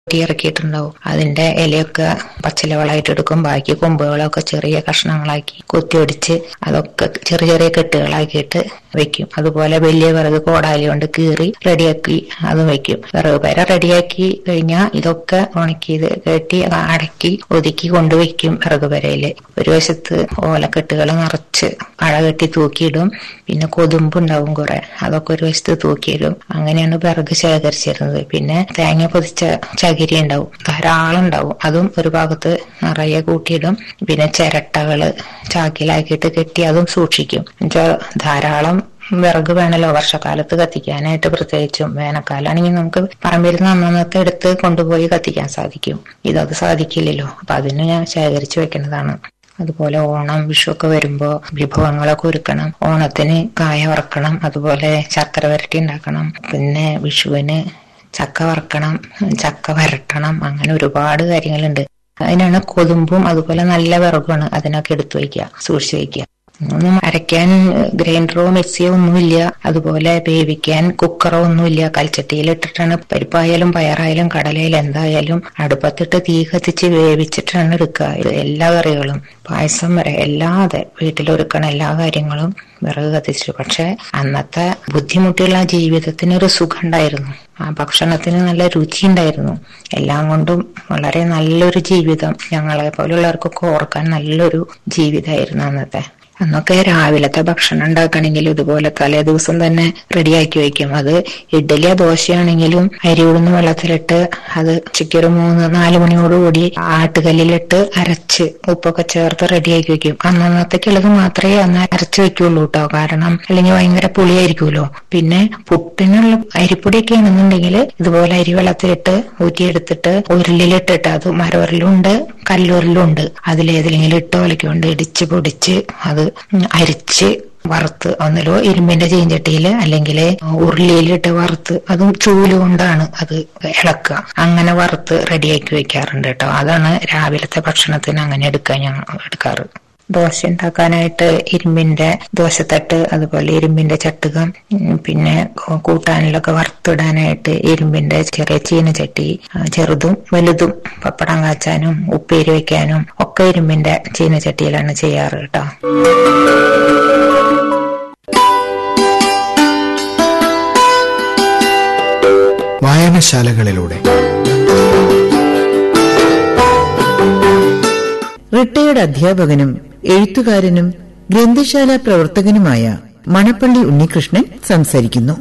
തീ ഇറക്കിയിട്ടുണ്ടാവും അതിന്റെ ഇലയൊക്കെ പച്ചിലകളായിട്ട് എടുക്കും ബാക്കി കൊമ്പുകളൊക്കെ ചെറിയ കഷ്ണങ്ങളാക്കി കൊത്തിയൊടിച്ച് അതൊക്കെ ചെറിയ ചെറിയ കെട്ടുകളാക്കിയിട്ട് വെക്കും അതുപോലെ വലിയ വിറക് കോടാലി കൊണ്ട് കീറി റെഡിയാക്കി അതും വെക്കും വിറക് പേര റെഡിയാക്കി കഴിഞ്ഞാൽ ഇതൊക്കെ ഉണക്കിയത് കെട്ടി അടക്കി ഒതുക്കി കൊണ്ടുവയ്ക്കും വിറക് പെരയില് ഒരു വശത്ത് ഓലക്കെട്ടുകൾ നിറച്ച് അഴ കെട്ടി തൂക്കിയിടും പിന്നെ കൊതുമ്പുണ്ടാവും കുറെ അതൊക്കെ ഒരു വശത്ത് തൂക്കിയിടും അങ്ങനെയാണ് വിറക് ശേഖരിച്ചിരുന്നത് പിന്നെ തേങ്ങ പൊതിച്ച ചകിരി ഉണ്ടാവും ധാരാളം ഉണ്ടാവും അതും ഒരു ഭാഗത്ത് നിറയെ കൂട്ടിയിടും പിന്നെ ചിരട്ടകള് ചാക്കിലാക്കിയിട്ട് കെട്ടി അതും സൂക്ഷിക്കും എന്നുവെച്ചാൽ ധാരാളം വിറക് വേണമല്ലോ വർഷക്കാലത്ത് കത്തിക്കാനായിട്ട് പ്രത്യേകിച്ചും വേനൽക്കാലാണെങ്കിൽ നമുക്ക് പറമ്പിൽ നിന്ന് അന്നന്നത്തെ എടുത്ത് കൊണ്ടുപോയി കത്തിക്കാൻ സാധിക്കും ഇതത് സാധിക്കില്ലല്ലോ അപ്പൊ അതിന് ഞാൻ ശേഖരിച്ചു വെക്കുന്നതാണ് അതുപോലെ ഓണം വിഷു ഒക്കെ വരുമ്പോ വിഭവങ്ങളൊക്കെ ഒരുക്കണം ഓണത്തിന് കായ വറക്കണം അതുപോലെ ശർക്കര വരട്ടി ഉണ്ടാക്കണം പിന്നെ വിഷുവിന് ചക്ക വറക്കണം ചക്ക വരട്ടണം അങ്ങനെ ഒരുപാട് കാര്യങ്ങളുണ്ട് അതിനാണ് കൊതുമ്പും അതുപോലെ നല്ല വിറകുമാണ് അതിനൊക്കെ എടുത്തു വയ്ക്കുക സൂക്ഷിച്ചു വയ്ക്കുക ഒന്നും അരയ്ക്കാൻ ഗ്രൈൻഡറോ മിക്സിയോ ഒന്നുമില്ല അതുപോലെ വേവിക്കാൻ കുക്കറോ ഒന്നുമില്ല കൽച്ചട്ടിയിൽ ഇട്ടിട്ടാണ് പരിപ്പായാലും പയറായാലും കടലയിലും എന്തായാലും അടുപ്പത്തിട്ട് തീ കത്തിച്ച് വേവിച്ചിട്ടാണ് എടുക്കുക ഇത് എല്ലാ കറികളും പായസം വരെ എല്ലാതെ വീട്ടിലൊരുക്കണ എല്ലാ കാര്യങ്ങളും വിറക് കത്തിച്ചു പക്ഷെ അന്നത്തെ ബുദ്ധിമുട്ടുള്ള ജീവിതത്തിന് ഒരു സുഖം ഉണ്ടായിരുന്നു ആ ഭക്ഷണത്തിന് നല്ല രുചി ഉണ്ടായിരുന്നു എല്ലാം കൊണ്ടും വളരെ നല്ലൊരു ജീവിതം ഞങ്ങളെ പോലുള്ളവർക്കൊക്കെ ഓർക്കാൻ നല്ലൊരു ജീവിതമായിരുന്നു അന്നത്തെ അന്നൊക്കെ രാവിലത്തെ ഭക്ഷണം ഉണ്ടാക്കണമെങ്കിൽ ഇതുപോലെ തലേ ദിവസം തന്നെ റെഡിയാക്കി വെക്കും അത് ഇഡ്ഡലിയോ ദോശയാണെങ്കിലും അരി ഉഴുന്ന് വെള്ളത്തിലിട്ട് അത് ഉച്ചയ്ക്ക് ഒരു മൂന്ന് നാല് മണിയോടുകൂടി ആട്ടുകല്ലിലിട്ട് അരച്ച് ഉപ്പൊക്കെ ചേർത്ത് റെഡിയാക്കി വെക്കും അന്നന്നത്തേക്കുള്ളത് മാത്രമേ അന്ന് അരച്ച് വെക്കുള്ളൂ കേട്ടോ കാരണം അല്ലെങ്കിൽ ഭയങ്കര പുളിയായിരിക്കുമല്ലോ പിന്നെ പുട്ടിനുള്ള അരിപ്പൊടിയൊക്കെ ആണെന്നുണ്ടെങ്കിൽ ഇതുപോലെ അരി വെള്ളത്തിലിട്ട് ഊറ്റിയെടുത്തിട്ട് ഉരുളിലിട്ടിട്ട് അത് മരവരലുണ്ട് കല്ലുരലുണ്ട് അതിലേതിലെങ്കിലും ഇട്ട് ഒലക്കൊണ്ട് ഇടിച്ച് പൊടിച്ച് അത് അരിച്ച് വറുത്ത് ഒന്നിലോ ഇരുമ്പിന്റെ ചീഞ്ചട്ടിയിൽ അല്ലെങ്കിൽ ഉരുളിയിലിട്ട് വറുത്ത് അതും ചൂല് കൊണ്ടാണ് അത് ഇളക്കുക അങ്ങനെ വറുത്ത് റെഡിയാക്കി വെക്കാറുണ്ട് കേട്ടോ അതാണ് രാവിലത്തെ ഭക്ഷണത്തിന് അങ്ങനെ എടുക്കാൻ ഞങ്ങൾ എടുക്കാറ് ദോശ ഉണ്ടാക്കാനായിട്ട് ഇരുമ്പിന്റെ ദോശത്തട്ട് അതുപോലെ ഇരുമ്പിന്റെ ചട്ടുകം പിന്നെ കൂട്ടാനിലൊക്കെ വറുത്തിടാനായിട്ട് ഇരുമ്പിന്റെ ചെറിയ ചീനച്ചട്ടി ചെറുതും വലുതും പപ്പടം കാച്ചാനും ഉപ്പേരി വെക്കാനും ഒക്കെ ഇരുമ്പിന്റെ ചീനച്ചട്ടിയിലാണ് ചെയ്യാറ് കേട്ടോ വായനശാലകളിലൂടെ റിട്ടയർഡ് അധ്യാപകനും എഴുത്തുകാരനും ഗ്രന്ഥശാല പ്രവർത്തകനുമായ മണപ്പള്ളി ഉണ്ണികൃഷ്ണൻ സംസാരിക്കുന്നു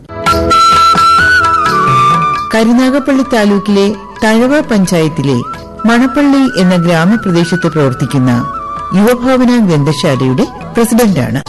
കരുനാഗപ്പള്ളി താലൂക്കിലെ തഴവ പഞ്ചായത്തിലെ മണപ്പള്ളി എന്ന ഗ്രാമപ്രദേശത്ത് പ്രവർത്തിക്കുന്ന യുവഭാവന ഗ്രന്ഥശാലയുടെ പ്രസിഡന്റാണ്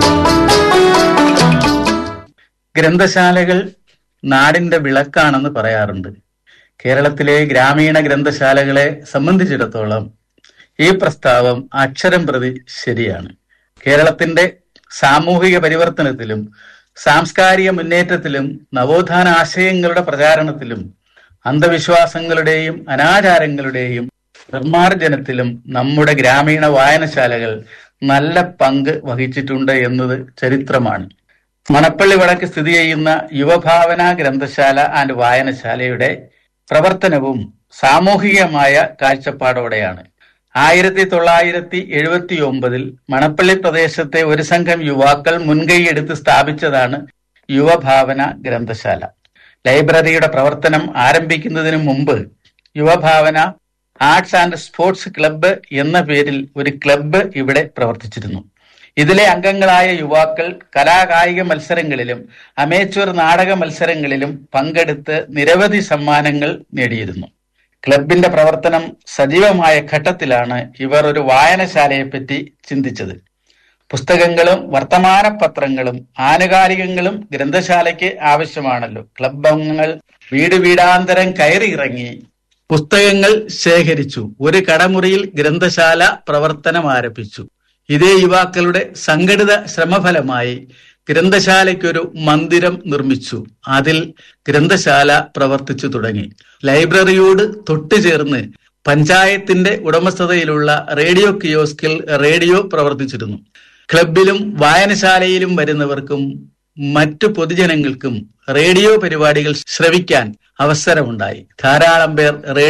ഗ്രന്ഥശാലകൾ നാടിന്റെ വിളക്കാണെന്ന് പറയാറുണ്ട് കേരളത്തിലെ ഗ്രാമീണ ഗ്രന്ഥശാലകളെ സംബന്ധിച്ചിടത്തോളം ഈ പ്രസ്താവം അക്ഷരം പ്രതി ശരിയാണ് കേരളത്തിന്റെ സാമൂഹിക പരിവർത്തനത്തിലും സാംസ്കാരിക മുന്നേറ്റത്തിലും നവോത്ഥാന ആശയങ്ങളുടെ പ്രചാരണത്തിലും അന്ധവിശ്വാസങ്ങളുടെയും അനാചാരങ്ങളുടെയും നിർമ്മാർജ്ജനത്തിലും നമ്മുടെ ഗ്രാമീണ വായനശാലകൾ നല്ല പങ്ക് വഹിച്ചിട്ടുണ്ട് എന്നത് ചരിത്രമാണ് മണപ്പള്ളി വടക്ക് സ്ഥിതി ചെയ്യുന്ന യുവഭാവന ഗ്രന്ഥശാല ആൻഡ് വായനശാലയുടെ പ്രവർത്തനവും സാമൂഹികമായ കാഴ്ചപ്പാടോടെയാണ് ആയിരത്തി തൊള്ളായിരത്തി എഴുപത്തി ഒമ്പതിൽ മണപ്പള്ളി പ്രദേശത്തെ ഒരു സംഘം യുവാക്കൾ മുൻകൈയെടുത്ത് സ്ഥാപിച്ചതാണ് യുവഭാവന ഗ്രന്ഥശാല ലൈബ്രറിയുടെ പ്രവർത്തനം ആരംഭിക്കുന്നതിന് മുമ്പ് Yuvabhavana arts and sports club എന്ന പേരിൽ ഒരു ക്ലബ്ബ് ഇവിടെ പ്രവർത്തിച്ചിരുന്നു ഇതിലെ അംഗങ്ങളായ യുവാക്കൾ കലാകായിക മത്സരങ്ങളിലും അമേച്വർ നാടക മത്സരങ്ങളിലും പങ്കെടുത്ത് നിരവധി സമ്മാനങ്ങൾ നേടിയിരുന്നു ക്ലബിന്റെ പ്രവർത്തനം സജീവമായ ഘട്ടത്തിലാണ് ഇവർ ഒരു വായനശാലയെപ്പറ്റി ചിന്തിച്ചത് പുസ്തകങ്ങളും വർത്തമാന പത്രങ്ങളും ആനുകാലികങ്ങളും ഗ്രന്ഥശാലയ്ക്ക് ആവശ്യമാണല്ലോ ക്ലബ് അംഗങ്ങൾ വീട് വീടാന്തരം കയറി ഇറങ്ങി പുസ്തകങ്ങൾ ശേഖരിച്ചു ഒരു കടമുറിയിൽ ഗ്രന്ഥശാല പ്രവർത്തനം ആരംഭിച്ചു ഇതേ യുവാക്കളുടെ സംഘടിത ശ്രമഫലമായി ഗ്രന്ഥശാലയ്ക്കൊരു മന്ദിരം നിർമ്മിച്ചു അതിൽ ഗ്രന്ഥശാല പ്രവർത്തിച്ചു തുടങ്ങി ലൈബ്രറിയോട് തൊട്ടുചേർന്ന് പഞ്ചായത്തിന്റെ ഉടമസ്ഥതയിലുള്ള റേഡിയോ കിയോസ്കിൽ റേഡിയോ പ്രവർത്തിച്ചിരുന്നു ക്ലബിലും വായനശാലയിലും വരുന്നവർക്കും മറ്റു പൊതുജനങ്ങൾക്കും റേഡിയോ പരിപാടികൾ ശ്രവിക്കാൻ അവസരമുണ്ടായി ധാരാളം പേർ